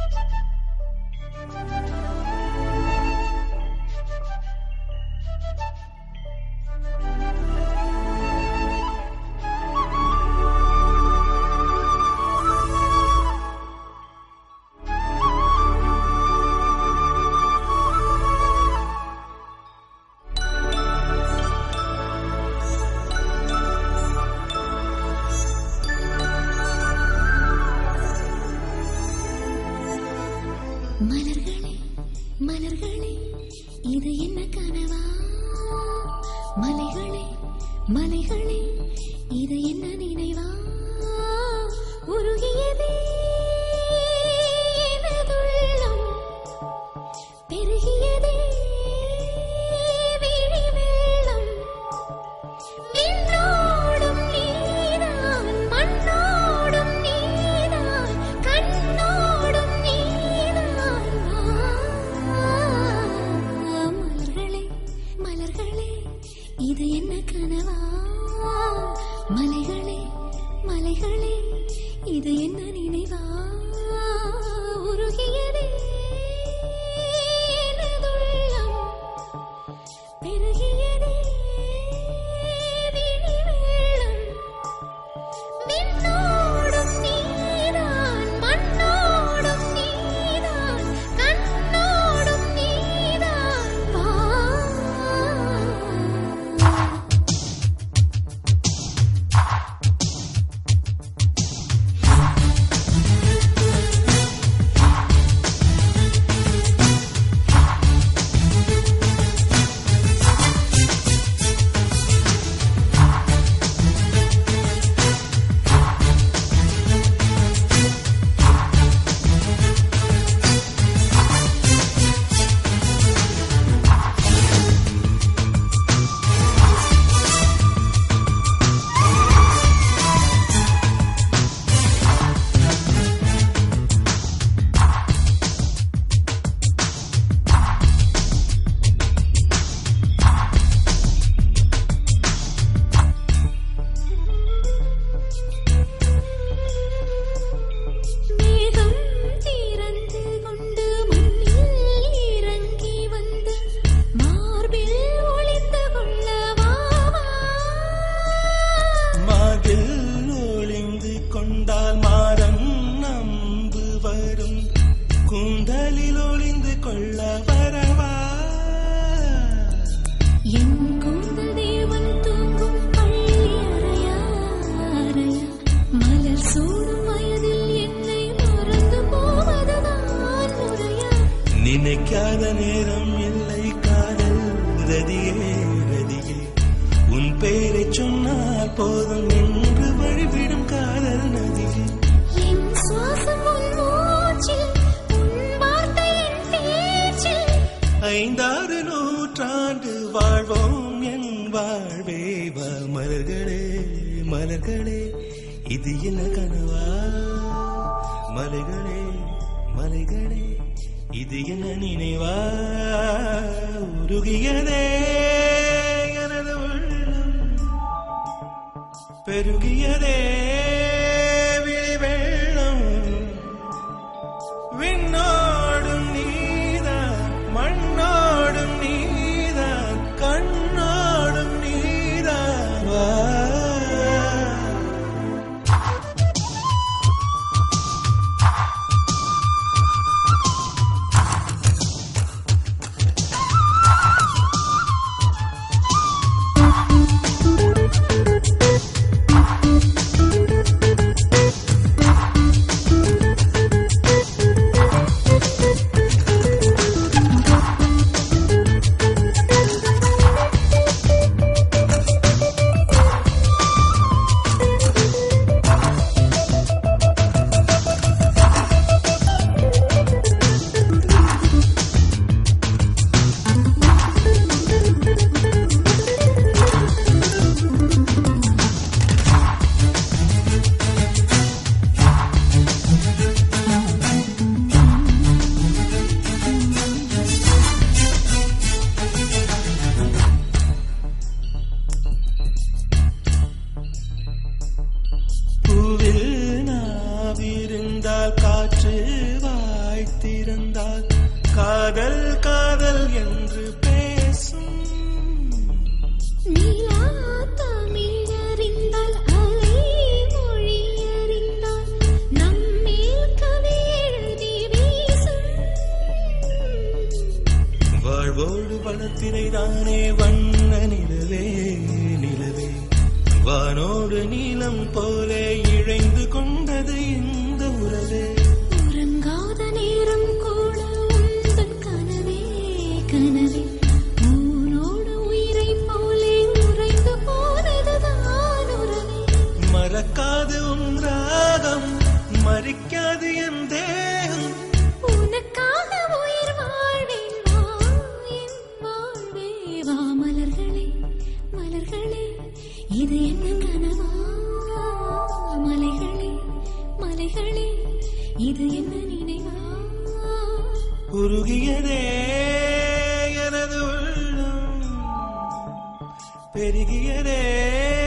மலர்களே மலர்களே இது என்ன கனவா மலைகளே மலைகளே இது என்ன நினைவா உருகியதே எனதுள்ளம் பெருகியதே விழி வெள்ளம் விண்ணோடும் நீதான் மண்ணோடும் நீதான் கண்ணோடும் நீதான் மலர்களே மலர்களே இது என்ன கனவா மலைகளே மலைகளே இது என்ன நினைவா உருகியதே எனதுள்ளம் பெருகியதே விழி வெள்ளம் விண்ணோடும் நீதான் மண்ணோடும் நீதான் கண்ணோடும் நீதான் வா மேகம் திறந்து கொண்டு மண்ணில் இறங்கி வந்து மார்பில் ஒளிந்து கொள்ளவா மார்பில் ஒளிந்து கொண்டால் மாறம் நம்பு வரும் கூந்தலில் ஒளிந்து கொள்ள வரவா என் கூந்தல் தேவன் தூங்கும் பள்ளி அறையா அறையா மலர் சூடும் வயதில் என்னை மறந்து போவதுதான் முறையா நினைக்காத நேரம் இல்லை காதல் ரதியே ரதியே உன் பேரை சொன்னால் போதும் என்று வழிவிடும் காதல் நதியே என் சுவாசம் உன் மூச்சில் உன் வார்த்தை என் பேச்சில் ஐந்தாறு நூற்றாண்டு வாழ்வோம் என் வாழ்வே வா மலர்களே மலர்களே இது என்ன கனவா மலைகளே மலைகளே இது என்ன நினைவா உருகியதே எனது உள்ளம் பெருகியதே விழி வெள்ளம் விண்ணோடும் நீதான் மண்ணோடும் நீதான் கண்ணோடும் நீதான் வா மலர்களே துடிக்காது என் தேகம் உனக்காக உயிர் வாழ்வேன் வா என் வாழ்வே வா மலர்களே மலர்களே இது என்ன கனவா மலைகளே மலைகளே இது என்ன நினைவா உருகியதே எனது உள்ளம் பெருகியதே